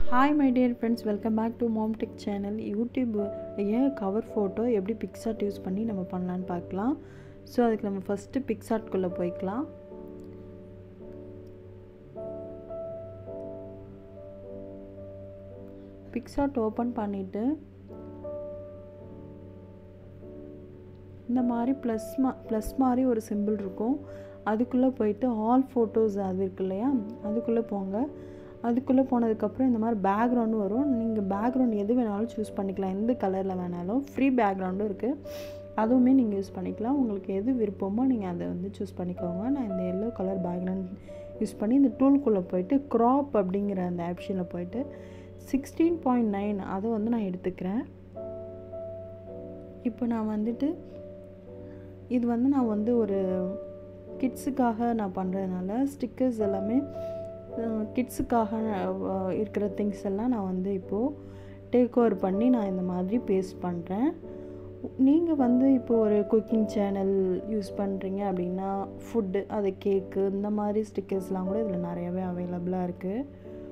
hi my dear friends welcome back to mom tech channel YouTube ஏன் cover photo எப்படி PicsArt use பண்ணி நம்ம பண்ணலான்னு பார்க்கலாம் ஸோ அதுக்கு நம்ம ஃபஸ்ட்டு பிக்சார்ட்குள்ளே போய்க்கலாம் பிக்சார்ட் ஓப்பன் பண்ணிவிட்டு இந்த மாதிரி ப்ளஸ் மா ப்ளஸ் மாதிரி ஒரு சிம்பிள் இருக்கும் அதுக்குள்ளே போயிட்டு ஆல் ஃபோட்டோஸ் அது இருக்கு இல்லையா அதுக்குள்ளே போங்க அதுக்குள்ளே போனதுக்கப்புறம் இந்த மாதிரி பேக்ரவுண்டு வரும் நீங்கள் பேக்ரவுண்ட் எது வேணாலும் சூஸ் பண்ணிக்கலாம் எந்த கலரில் வேணாலும் ஃப்ரீ பேக்ரவுண்டும் இருக்குது அதுவுமே நீங்கள் யூஸ் பண்ணிக்கலாம் உங்களுக்கு எது விருப்பமோ நீங்கள் அதை வந்து சூஸ் பண்ணிக்கோங்க நான் இந்த எல்லோ கலர் பேக்ரவுண்ட் யூஸ் பண்ணி இந்த டூல்குள்ளே போயிட்டு க்ராப் அப்படிங்கிற அந்த ஆப்ஷனில் போயிட்டு சிக்ஸ்டீன் பாயிண்ட் நைன் அதை வந்து நான் எடுத்துக்கிறேன் இப்போ நான் வந்துட்டு இது வந்து நான் வந்து ஒரு கிட்ஸுக்காக நான் பண்ணுறதுனால ஸ்டிக்கர்ஸ் எல்லாமே கிட்ஸுக்காக இருக்கிற திங்ஸ் எல்லாம் நான் வந்து இப்போது டேக் ஓவர் பண்ணி நான் இந்த மாதிரி பேஸ்ட் பண்ணுறேன் நீங்கள் வந்து இப்போ ஒரு குக்கிங் சேனல் யூஸ் பண்ணுறீங்க அப்படின்னா ஃபுட்டு அது கேக்கு இந்த மாதிரி ஸ்டிக்கர்ஸ்லாம் கூட இதில் நிறையவே அவைலபிளாக இருக்குது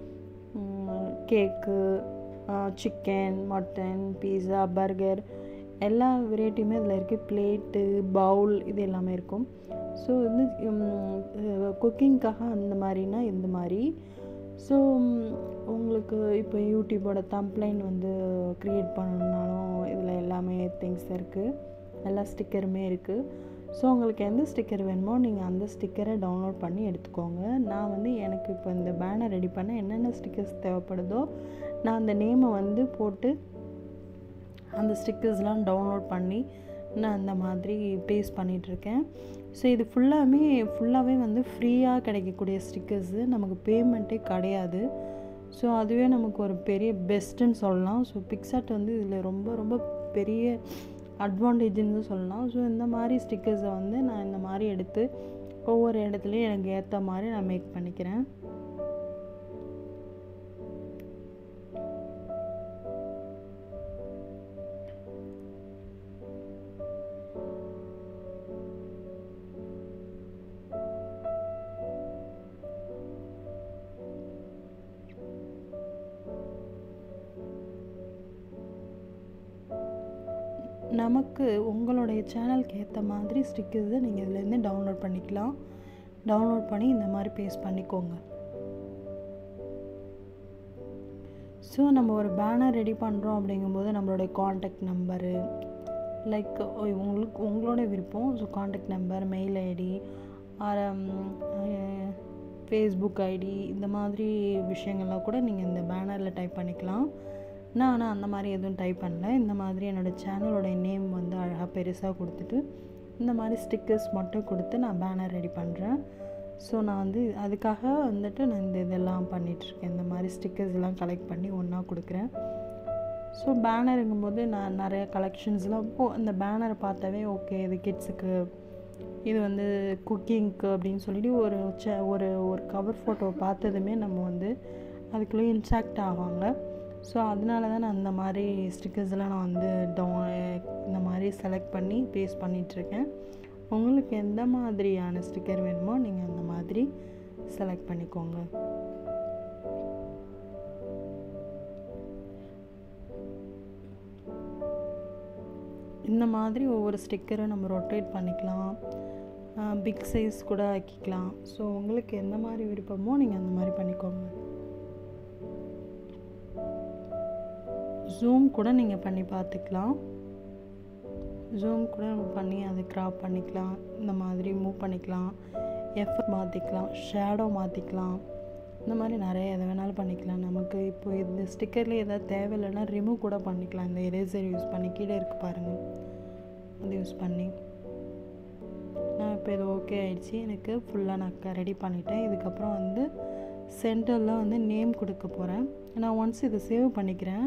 cake chicken mutton pizza burger எல்லா வெரைட்டியுமே இதில் இருக்குது பிளேட்டு பவுல் இது எல்லாமே இருக்கும் ஸோ வந்து குக்கிங்க்காக அந்த மாதிரினா இந்த மாதிரி ஸோ உங்களுக்கு இப்போ யூடியூப்போட தம்ப்ளைன் வந்து க்ரியேட் பண்ணணுன்னாலும் இதில் எல்லாமே திங்ஸ் இருக்குது எல்லா ஸ்டிக்கருமே இருக்குது ஸோ உங்களுக்கு எந்த ஸ்டிக்கர் வேணுமோ நீங்கள் அந்த ஸ்டிக்கரை டவுன்லோட் பண்ணி எடுத்துக்கோங்க நான் வந்து எனக்கு இப்போ இந்த பேனர் ரெடி பண்ண என்னென்ன ஸ்டிக்கர்ஸ் தேவைப்படுதோ நான் அந்த நேமை வந்து போட்டு அந்த ஸ்டிக்கர்ஸ்லாம் டவுன்லோட் பண்ணி நான் அந்த மாதிரி பேஸ்ட் பண்ணிகிட்ருக்கேன் ஸோ இது ஃபுல்லாமே ஃபுல்லாகவே வந்து ஃப்ரீயாக கிடைக்கக்கூடிய ஸ்டிக்கர்ஸு நமக்கு பேமெண்ட்டே கிடையாது ஸோ அதுவே நமக்கு ஒரு பெரிய பெஸ்ட்டுன்னு சொல்லலாம் ஸோ பிக்சார்ட் வந்து இதில் ரொம்ப ரொம்ப பெரிய அட்வான்டேஜ்னு சொல்லலாம் ஸோ இந்த மாதிரி ஸ்டிக்கர்ஸை வந்து நான் இந்த மாதிரி எடுத்து ஒவ்வொரு இடத்துலையும் எனக்கு ஏற்ற மாதிரி நான் மேக் பண்ணிக்கிறேன் நமக்கு உங்களுடைய சேனலுக்கு ஏற்ற மாதிரி ஸ்டிக்கர்ஸை நீங்கள் இதுலேருந்து டவுன்லோட் பண்ணிக்கலாம் டவுன்லோட் பண்ணி இந்த மாதிரி பேஸ்ட் பண்ணிக்கோங்க ஸோ நம்ம ஒரு பேனர் ரெடி பண்ணுறோம் அப்படிங்கும்போது நம்மளுடைய காண்டாக்ட் நம்பரு லைக் உங்களுக்கு உங்களோட விருப்பம் so contact number mail ID Facebook ID இந்த மாதிரி விஷயங்கள்லாம் கூட நீங்கள் இந்த பேனரில் டைப் பண்ணிக்கலாம் நான் ஆனால் அந்த மாதிரி எதுவும் டைப் பண்ணல இந்த மாதிரி என்னோடய சேனலோடைய நேம் வந்து அழகாக பெருசாக கொடுத்துட்டு இந்த மாதிரி ஸ்டிக்கர்ஸ் மட்டும் கொடுத்து நான் பேனர் ரெடி பண்ணுறேன் ஸோ நான் வந்து அதுக்காக வந்துட்டு நான் இந்த இதெல்லாம் பண்ணிகிட்ருக்கேன் இந்த மாதிரி ஸ்டிக்கர்ஸ் எல்லாம் கலெக்ட் பண்ணி ஒன்றா கொடுக்குறேன் ஸோ பேனருங்கும்போது நான் நிறைய கலெக்ஷன்ஸ்லாம் ஓ அந்த பேனரை பார்த்தாவே ஓகே இது கிட்ஸுக்கு இது வந்து குக்கிங்க்கு அப்படின்னு சொல்லிட்டு ஒரு ச ஒரு ஒரு கவர் ஃபோட்டோ பார்த்ததுமே நம்ம வந்து அதுக்குள்ளே இன்ட்ராக்ட் ஆவாங்க ஸோ அதனால தான் நான் அந்த மாதிரி ஸ்டிக்கர்ஸ்லாம் நான் வந்து டவுன் இந்த மாதிரி செலக்ட் பண்ணி பேஸ்ட் பண்ணிகிட்ருக்கேன் உங்களுக்கு எந்த மாதிரியான ஸ்டிக்கர் வேணுமோ நீங்கள் அந்த மாதிரி செலக்ட் பண்ணிக்கோங்க இந்த மாதிரி ஒவ்வொரு ஸ்டிக்கரும் நம்ம ரொட்டேட் பண்ணிக்கலாம் பிக் சைஸ் கூட ஆக்கிக்கலாம் ஸோ உங்களுக்கு எந்த மாதிரி விருப்பமோ நீங்கள் அந்த மாதிரி பண்ணிக்கோங்க ஜூம் கூட நீங்கள் பண்ணி பார்த்துக்கலாம் ஜூம் கூட நம்ம பண்ணி அதை க்ராப் பண்ணிக்கலாம் இந்த மாதிரி மூவ் பண்ணிக்கலாம் எஃபர்ட் மாற்றிக்கலாம் ஷேடோ மாற்றிக்கலாம் இந்த மாதிரி நிறைய எதை வேணாலும் பண்ணிக்கலாம் நமக்கு இப்போ இந்த ஸ்டிக்கரில் எதாவது தேவையில்லைன்னா ரிமூவ் கூட பண்ணிக்கலாம் இந்த எரேசர் யூஸ் பண்ணி கீழே இருக்குது பாருங்கள் அது யூஸ் பண்ணி நான் இப்போ இது ஓகே ஆயிடுச்சு எனக்கு ஃபுல்லாக நான் ரெடி பண்ணிட்டேன் இதுக்கப்புறம் வந்து சென்டரில் வந்து நேம் கொடுக்க போகிறேன் நான் ஒன்ஸ் இதை சேவ் பண்ணிக்கிறேன்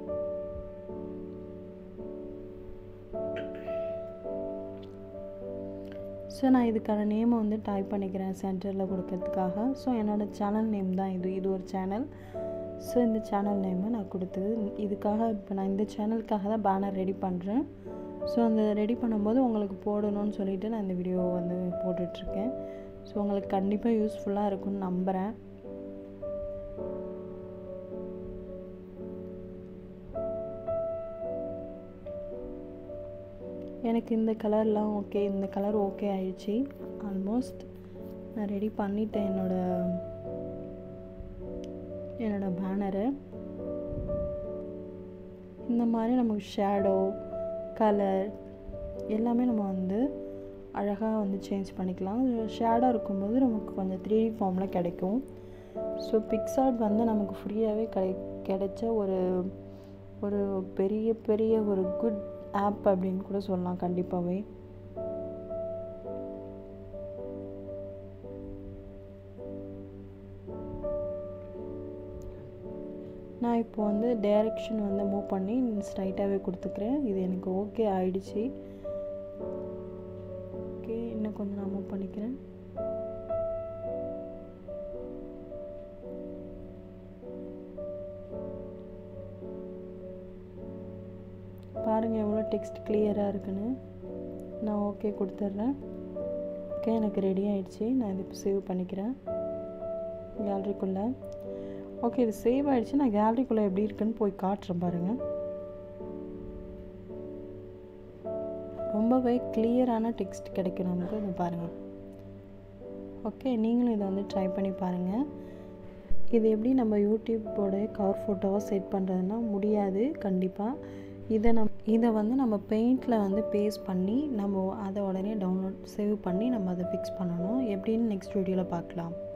ஸோ நான் இதுக்கான நேமை வந்து டைப் பண்ணிக்கிறேன் சென்டரில் கொடுக்கறதுக்காக ஸோ என்னோடய சேனல் நேம் தான் இது இது ஒரு சேனல் ஸோ இந்த சேனல் நேமை நான் கொடுத்தது இதுக்காக இப்போ நான் இந்த சேனலுக்காக தான் பேனர் ரெடி பண்ணுறேன் ஸோ அந்த ரெடி பண்ணும்போது உங்களுக்கு போடணும்னு சொல்லிவிட்டு நான் இந்த வீடியோ வந்து போட்டுட்ருக்கேன் ஸோ உங்களுக்கு கண்டிப்பாக யூஸ்ஃபுல்லாக இருக்கும்னு நம்புகிறேன் எனக்கு இந்த கலர்லாம் ஓகே இந்த கலர் ஓகே ஆயிடுச்சு ஆல்மோஸ்ட் நான் ரெடி பண்ணிட்டேன் என்னோட என்னோட பேனரை இந்த மாதிரி நமக்கு ஷேடோ கலர் எல்லாமே நம்ம வந்து அழகாக வந்து சேஞ்ச் பண்ணிக்கலாம் ஷேடோ இருக்கும்போது நமக்கு கொஞ்சம் த்ரீ டி ஃபார்மில் கிடைக்கும் ஸோ பிக்சார்ட் வந்து நமக்கு ஃப்ரீயாகவே கிடை கிடைச்ச ஒரு ஒரு பெரிய பெரிய ஒரு குட் ஆப் அப்படின்னு கூட சொல்லலாம் கண்டிப்பாகவே நான் இப்போ வந்து டைரெக்ஷன் வந்து மூவ் பண்ணி ஸ்ட்ரைட்டாகவே கொடுத்துக்கிறேன் இது எனக்கு ஓகே ஆயிடுச்சு ஓகே இன்னும் கொஞ்சம் நான் மூவ் பண்ணிக்கிறேன் பாருங்கள் எவ்வளோ டெக்ஸ்ட் கிளியராக இருக்குன்னு நான் ஓகே கொடுத்துட்றேன் ஓகே எனக்கு ரெடி ஆயிடுச்சு நான் இது இப்போ சேவ் பண்ணிக்கிறேன் கேலரிக்குள்ளே ஓகே இது சேவ் ஆகிடுச்சு நான் கேலரிக்குள்ளே எப்படி இருக்குன்னு போய் காட்டுறேன் பாருங்கள் ரொம்பவே கிளியரான டெக்ஸ்ட் கிடைக்கும் நமக்கு இது பாருங்கள் ஓகே நீங்களும் இதை வந்து ட்ரை பண்ணி பாருங்கள் இது எப்படி நம்ம யூடியூப்போட கவர் ஃபோட்டோவாக செட் பண்ணுறதுனா முடியாது கண்டிப்பாக இதை நம் இதை வந்து நம்ம பெயிண்டில் வந்து பேஸ்ட் பண்ணி நம்ம அதை உடனே டவுன்லோட் சேவ் பண்ணி நம்ம அதை ஃபிக்ஸ் பண்ணணும் எப்படின்னு நெக்ஸ்ட் வீடியோவில் பார்க்கலாம்